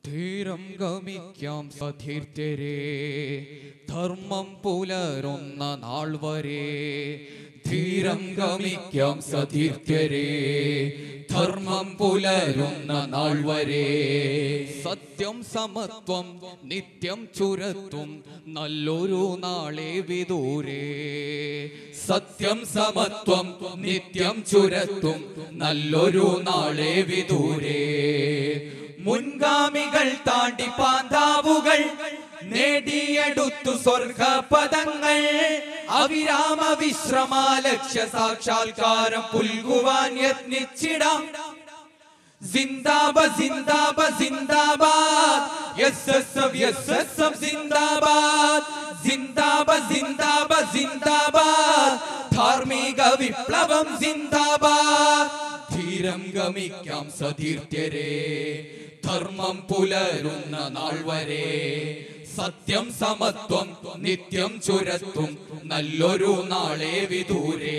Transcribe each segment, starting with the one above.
ധീരം ഗമിക്കാം സധീർത്യരേ ധർമ്മം പുലരുന്ന നാൾ വരെ ധീരം ഗമിക്കാം സധീർത്യരേ ധർമ്മം പുലരുന്ന നാൾ വരെ സത്യം സമത്വം നിത്യം ചുരത്തും നല്ലൊരു നാളെ വിദൂരേ സത്യം സമത്വം നിത്യം ചുരത്തും നല്ലൊരു നാളെ വിദൂരേ മുൻഗാമികൾ താണ്ടി പാന്താവുകൾ നേടിയെടുത്തു സ്വർഗപദങ്ങൾ അവിരാമ വിശ്രമ ലക്ഷ്യ സാക്ഷാത്കാരം പുൽകുവാൻ യത്നിച്ചിടാം സിന്ദാബ സിന്ദാബ സിന്ദാബാദ് S S F S S F സിന്ദാബാദ് സിന്ദാബ സിന്ദാബ സിന്ദാബാദ് ധാർമ്മിക വിപ്ലവം സിന്ദാബാദ് ധീരം ഗമിക്കാം സതീർത്ഥ്യരേ ധർമ്മം പുലരുന്ന നാൾ വരെ സത്യം സമത്വം നിത്യം ചുരത്തും നല്ലൊരു നാളെ വിദൂരേ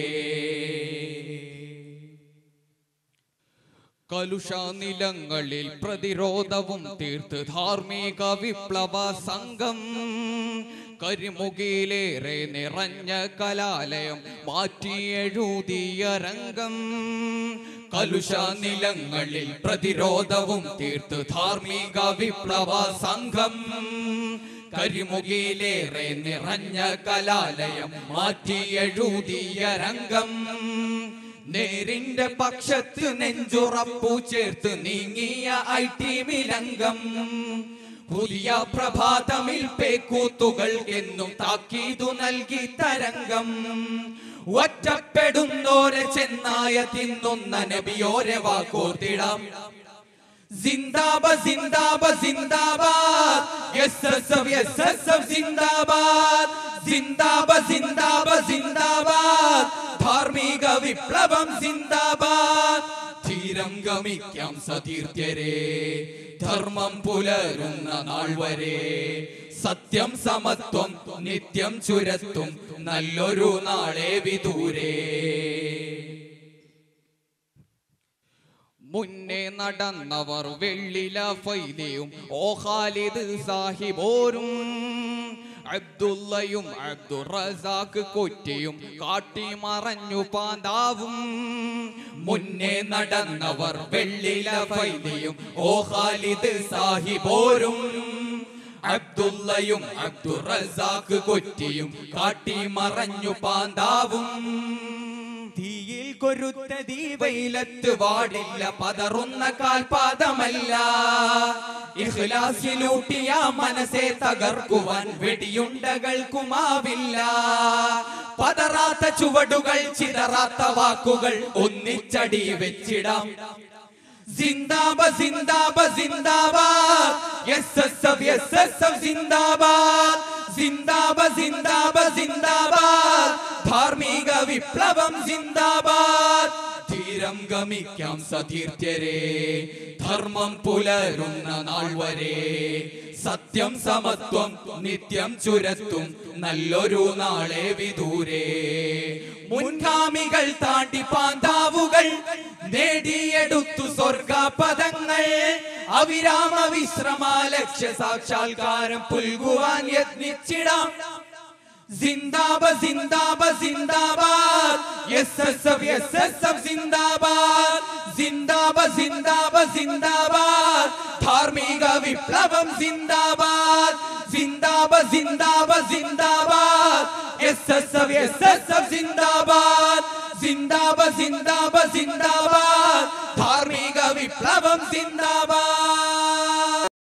കലുഷ നിലങ്ങളിൽ പ്രതിരോധവും തീർത്ത് ധാർമ്മിക വിപ്ലവ സംഘം കരിമുകിലേറെ നിറഞ്ഞ കലാലയം മാറ്റിയെഴുതിയ രംഗം കലുഷ നിലങ്ങളിൽ പ്രതിരോധവും തീർത്ത് ധാർമ്മിക വിപ്ലവ സംഘം കരിമുകിലേറെ നിറഞ്ഞ കലാലയം മാറ്റിയെഴുതിയ രംഗം നേരിന്റെ പക്ഷത്ത് നെഞ്ചുറപ്പു ചേർത്ത് നീങ്ങിയ ഐ ടി മിലംഗം പുതിയ പ്രഭാതമിൽ പേക്കൂത്തുകൾ എന്നും താക്കീതു നൽകി തരംഗം ഒറ്റപ്പെടുന്നോരെ ചെന്നായ തിന്നുന്ന നബിയോരെ വാക്കോർത്തിടാം സിന്ദാബ സിന്ദാബ സിന്ദാബാദ് S S F S S F സിന്ദാബാദ് സിന്ദാബ സിന്ദാബ സിന്ദാബാദ് ധാർമ്മിക വിപ്ലവം സിന്ദാബാദ് ധീരം ഗമിക്കാം സതീർത്ഥ്യരേ ധർമ്മം പുലരുന്ന നാൾ വരെ സത്യം സമത്വം നിത്യം ചുരത്തും നല്ലൊരു നാളെ വിദൂരേ മുന്നേ നടന്നവർ വെള്ളില ഫൈലിയും ഓ ഖാലിദ് സാഹിബോരും അബ്ദുള്ളയും അബ്ദുൾ റസാഖ് കൊറ്റിയും കാട്ടി മറഞ്ഞു പാന്താവും മുന്നേ നടന്നവർ വെള്ളില ഫൈലിയും ഓ ഖാലിദ് സാഹിബോരും അബ്ദുള്ളയും അബ്ദുൾ റസാഖ് കൊറ്റിയും കാട്ടി മറഞ്ഞു പാന്താവും തീയിൽ കൊരുത്ത ദീപയിലത്ത് വാടില്ല പതറുന്ന കാൽപാദമല്ല ഇഖ്ലാസിലൂട്ടിയ മനസ്സെ തകർക്കുവാൻ വെടിയുണ്ടകൾക്കുമാവില്ല പതറാത്ത ചുവടുകൾ ചിതറാത്ത വാക്കുകൾ ഒന്നിച്ചടി വെച്ചിടാം സിന്ദാബ സിന്ദാബ സിന്ദാബാദ് S S F S S F സിന്ദാബാദ് സിന്ദാബ സിന്ദാബ സിന്ദാബാദ് ധാർമ്മിക വിപ്ലവം സിന്ദാബാദ് ധീരം ഗമിക്കാം സതീർത്ഥ്യരേ ധർമ്മം പുലരുന്ന നാൾ വരെ സത്യം സമത്വം നിത്യം ചുരത്തും നല്ലൊരു നാളെ വിദൂരേ മുൻഗാമികൾ താണ്ടി പാന്താവുകൾ നേടിയെടുത്തു സ്വർഗപദങ്ങൾ അവിരാമ വിശ്രമ ലക്ഷ്യ സാക്ഷാത്കാരം പുൽകുവാൻ യത്നിച്ചിടാം സിന്ദാബ സിന്ദാബ സിന്ദാബാദ് S S F S S F സിന്ദാബാദ് സിന്ദാബ സിന്ദാബ സിന്ദാബാദ് ധാർമ്മിക വിപ്ലവം സിന്ദാബാദ് സിന്ദാബ സിന്ദാബ സിന്ദാബാദ് S S F S S F സിന്ദാബാദ്